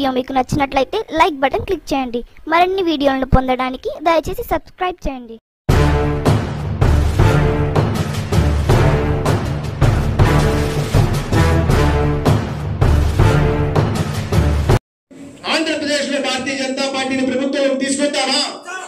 video మీకు నచ్చినట్లయితే like button click చేయండి మరిన్ని వీడియోలను పొందడానికి దయచేసి సబ్స్క్రైబ్ చేయండి ఆంధ్రప్రదేశ్ లో భారతీయ జనతా పార్టీని ప్రభుత్వం తీసుకొద్దామా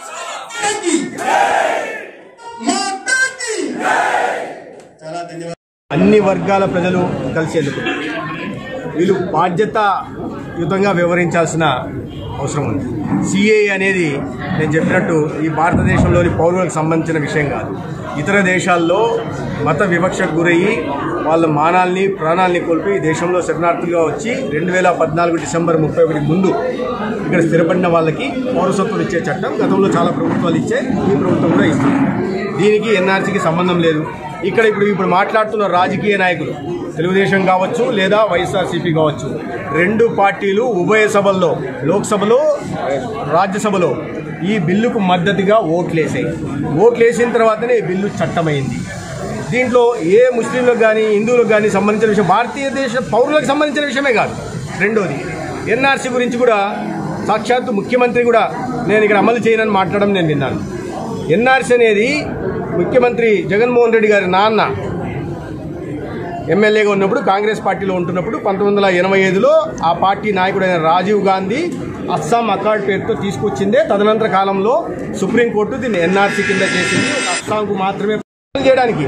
చాలా ధన్యవాదాలు అన్ని వర్గాల ప్రజలు కలిసేందుకు వీళ్ళు బాధ్యతాయుతంగా వ్యవహరించాల్సిన అవసరం ఉంది సిఏ అనేది నేను చెప్పినట్టు ఈ భారతదేశంలోని పౌరులకు సంబంధించిన విషయం కాదు ఇతర దేశాల్లో మత వివక్షకు గురయ్యి వాళ్ళ మానాల్ని ప్రాణాల్ని కోల్పి ఈ దేశంలో శరణార్థులుగా వచ్చి రెండు వేల పద్నాలుగు డిసెంబర్ ముప్పై ఒకటి ముందు ఇక్కడ స్థిరపడిన వాళ్ళకి పౌరసత్వం ఇచ్చే చట్టం గతంలో చాలా ప్రభుత్వాలు ఇచ్చే ఈ ప్రభుత్వం కూడా ఇస్తుంది దీనికి ఎన్ఆర్సీకి సంబంధం లేదు ఇక్కడ ఇప్పుడు ఇప్పుడు మాట్లాడుతున్న రాజకీయ నాయకులు తెలుగుదేశం కావచ్చు లేదా వైఎస్ఆర్సీపీ కావచ్చు రెండు పార్టీలు ఉభయ సభల్లో లోక్సభలో రాజ్యసభలో ఈ బిల్లుకు మద్దతుగా ఓట్లేసాయి ఓట్లేసిన తర్వాతనే ఈ బిల్లు చట్టమైంది దీంట్లో ఏ ముస్లింలకు కానీ హిందువులకు కానీ సంబంధించిన విషయం భారతీయ దేశ పౌరులకు సంబంధించిన విషయమే కాదు రెండోది ఎన్ఆర్సీ గురించి కూడా సాక్షాత్తు ముఖ్యమంత్రి కూడా నేను ఇక్కడ అమలు చేయనని మాట్లాడడం నేను విన్నాను ఎన్ఆర్సీ అనేది ముఖ్యమంత్రి జగన్మోహన్ రెడ్డి గారి నాన్న ఎమ్మెల్యేగా ఉన్నప్పుడు కాంగ్రెస్ పార్టీలో ఉంటున్నప్పుడు పంతొమ్మిది వందల ఎనభై ఐదులో ఆ పార్టీ నాయకుడైన రాజీవ్ గాంధీ అస్సాం అకార్డ్ పేరుతో తీసుకొచ్చిందే తదనంతర కాలంలో సుప్రీంకోర్టు దీన్ని ఎన్ఆర్సీ కింద చేసింది ఒక అస్సాంకు మాత్రమే చేయడానికి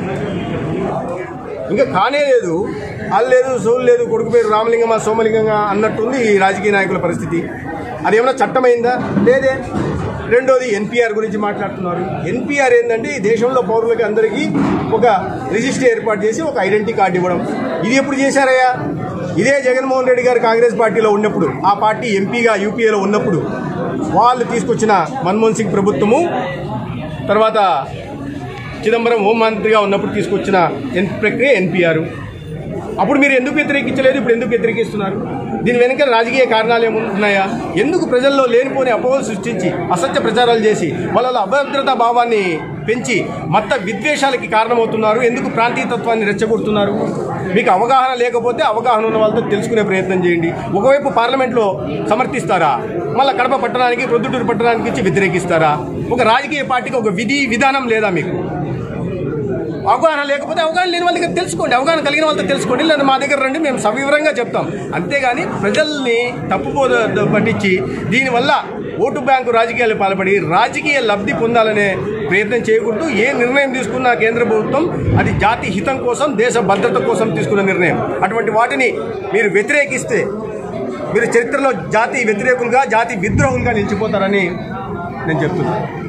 ఇంకా కానే లేదు అది లేదు సోలు లేదు కొడుకు పేరు రామలింగమా సోమలింగంగా అన్నట్టుంది ఈ రాజకీయ నాయకుల పరిస్థితి అదేమన్నా చట్టమైందా లేదే రెండోది ఎన్పిఆర్ గురించి మాట్లాడుతున్నారు ఎన్పిఆర్ ఏంటంటే ఈ దేశంలో పౌరులకి అందరికీ ఒక రిజిస్టర్ ఏర్పాటు చేసి ఒక ఐడెంటిటీ కార్డు ఇవ్వడం ఇది ఎప్పుడు చేశారయ్యా ఇదే జగన్మోహన్ రెడ్డి గారు కాంగ్రెస్ పార్టీలో ఉన్నప్పుడు ఆ పార్టీ ఎంపీగా యూపీఏలో ఉన్నప్పుడు వాళ్ళు తీసుకొచ్చిన మన్మోహన్ సింగ్ ప్రభుత్వము తర్వాత చిదంబరం హోంమంత్రిగా ఉన్నప్పుడు తీసుకొచ్చిన ఎన్ ప్రక్రియ ఎన్పిఆర్ అప్పుడు మీరు ఎందుకు వ్యతిరేకించలేదు ఇప్పుడు ఎందుకు వ్యతిరేకిస్తున్నారు దీని వెనుక రాజకీయ కారణాలు ఏమున్నాయా ఎందుకు ప్రజల్లో లేనిపోని అపోహలు సృష్టించి అసత్య ప్రచారాలు చేసి వాళ్ళ అభద్రతా భావాన్ని పెంచి మత విద్వేషాలకి కారణమవుతున్నారు ఎందుకు ప్రాంతీయతత్వాన్ని రెచ్చగొడుతున్నారు మీకు అవగాహన లేకపోతే అవగాహన ఉన్న వాళ్ళతో తెలుసుకునే ప్రయత్నం చేయండి ఒకవైపు పార్లమెంట్లో సమర్థిస్తారా మళ్ళీ కడప పట్టణానికి ప్రొద్దుటూరు పట్టణానికి ఇచ్చి వ్యతిరేకిస్తారా ఒక రాజకీయ పార్టీకి ఒక విధి విధానం లేదా మీకు అవగాహన లేకపోతే అవగాహన లేని వాళ్ళ దగ్గర తెలుసుకోండి అవగాహన కలిగిన వాళ్ళతో తెలుసుకోండి లేదా మా దగ్గర రండి మేము సవివరంగా చెప్తాం అంతేగాని ప్రజల్ని తప్పుపోద పట్టించి దీనివల్ల ఓటు బ్యాంకు రాజకీయాలు పాల్పడి రాజకీయ లబ్ధి పొందాలనే ప్రయత్నం చేయకూడదు ఏ నిర్ణయం తీసుకున్న కేంద్ర ప్రభుత్వం అది జాతి హితం కోసం దేశ భద్రత కోసం తీసుకున్న నిర్ణయం అటువంటి వాటిని మీరు వ్యతిరేకిస్తే మీరు చరిత్రలో జాతి వ్యతిరేకులుగా జాతి విద్రోహులుగా నిలిచిపోతారని నేను చెప్తున్నాను